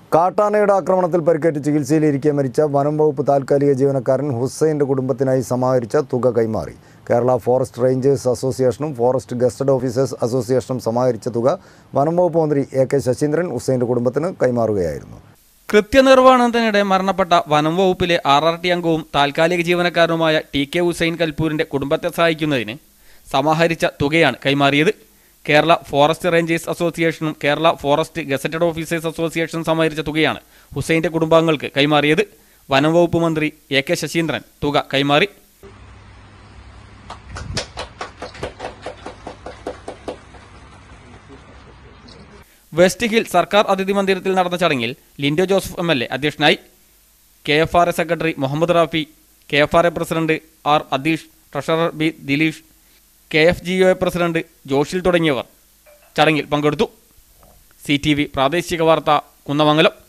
കാട്ടാനയുടെ ആക്രമണത്തിൽ പരിക്കേറ്റ് ചികിത്സയിലിരിക്കെ മരിച്ച വനം വകുപ്പ് താൽക്കാലിക ജീവനക്കാരൻ ഹുസൈൻ്റെ കുടുംബത്തിനായി സമാഹരിച്ച തുക കൈമാറി കേരള ഫോറസ്റ്റ് റേഞ്ചേഴ്സ് അസോസിയേഷനും ഫോറസ്റ്റ് ഗസ്റ്റഡ് ഓഫീസേഴ്സ് അസോസിയേഷനും സമാഹരിച്ച തുക വനം വകുപ്പ് മന്ത്രി എ കെ ശശീന്ദ്രൻ ഹുസൈൻ്റെ കുടുംബത്തിന് കൈമാറുകയായിരുന്നു കൃത്യനിർവഹണത്തിനിടെ മരണപ്പെട്ട വനം വകുപ്പിലെ ആർ ആർ ടി അംഗവും താൽക്കാലിക ജീവനക്കാരനുമായ ടി കെ ഹുസൈൻ കൽപൂരിന്റെ കുടുംബത്തെ സഹായിക്കുന്നതിന് സമാഹരിച്ച തുകയാണ് കൈമാറിയത് കേരള ഫോറസ്റ്റ് റേഞ്ചേഴ്സ് അസോസിയേഷനും കേരള ഫോറസ്റ്റ് ഗസറ്റഡ് ഓഫീസേഴ്സ് അസോസിയേഷനും സമാഹരിച്ച തുകയാണ് ഹുസൈന്റെ കുടുംബാംഗങ്ങൾക്ക് കൈമാറിയത് വനം വകുപ്പ് മന്ത്രി എ കെ ശശീന്ദ്രൻ തുക കൈമാറി വെസ്റ്റ് ഹിൽ സർക്കാർ അതിഥി മന്ദിരത്തിൽ നടന്ന ചടങ്ങിൽ Linto Joseph M L A അധ്യക്ഷനായി K F R A secretary Muhammad Rafi K F R A president R Adeesh treasurer B Dileesh K F G O A president Joshil തുടങ്ങിയവർ ചടങ്ങിൽ പങ്കെടുത്തു സി ടി വി പ്രാദേശിക വാർത്ത കുന്നമംഗലം